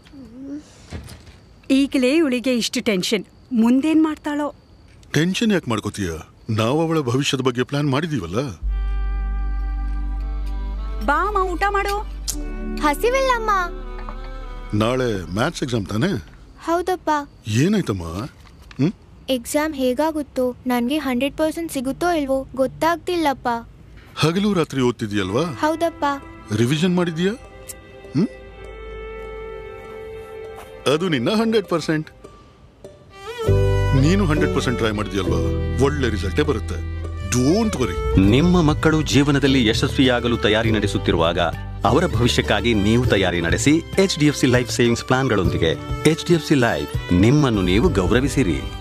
ಈಗಲೇ ಇವಳಿಗೆ ಇಷ್ಟು ಟೆನ್ಷನ್ ಮುಂದೇನ್ ಮಾಡ್ತಾಳೋ ಟೆನ್ಷನ್ ಯಾಕೆ ಮಾಡ್ಕೋತೀಯ ನಾವು ಅವಳ ಭವಿಷ್ಯದ ಬಗ್ಗೆ ಪ್ಲಾನ್ ಮಾಡಿದೀವಲ್ಲ ಬಾ ಅಮ್ಮ ಊಟ ಮಾಡು ಹಸಿವಿಲ್ಲಮ್ಮ ನಾಳೆ ಮ್ಯಾಥ್ಸ್ ಎಕ್ಸಾಮ್ ತಾನೇ ಹೌದಪ್ಪ ಏನಾಯ್ತಮ್ಮ ಹ್ಮ್ ಎಕ್ಸಾಮ್ ಹೇಗಾಗುತ್ತೋ ನನಗೆ ಹಂಡ್ರೆಡ್ ಪರ್ಸೆಂಟ್ ಸಿಗುತ್ತೋ ಇಲ್ವೋ ಗೊತ್ತಾಗ್ತಿಲ್ಲಪ್ಪ ಹಗಲು ರಾತ್ರಿ ಓದ್ತಿದ್ಯಲ್ವಾ ಹೌದಪ್ಪ ರಿವಿಷನ್ ಮಾಡಿದ್ಯಾ ಹ್ಮ್ ಅದು ನಿನ್ನ ಹಂಡ್ರೆಡ್ ಪರ್ಸೆಂಟ್ ನೀನು ಹಂಡ್ರೆಡ್ ಪರ್ಸೆಂಟ್ ಟ್ರೈ ಮಾಡಿದ್ಯಲ್ವಾ ಒಳ್ಳೆ ರಿಸಲ್ಟೇ ಬರುತ್ತೆ ಡೋಂಟ್ ವರಿ ನಿಮ್ಮ ಮಕ್ಕಳು ಜೀವನದಲ್ಲಿ ಯಶಸ್ವಿಯಾಗಲು ತಯಾರಿ ನಡೆಸುತ್ತಿರುವಾಗ ಅವರ ಭವಿಷ್ಯಕ್ಕಾಗಿ ನೀವು ತಯಾರಿ ನಡೆಸಿ H D F C life savings ಪ್ಲಾನ್ಗಳೊಂದಿಗೆ H D F C life ನಿಮ್ಮನ್ನು ನೀವು ಗೌರವಿಸಿರಿ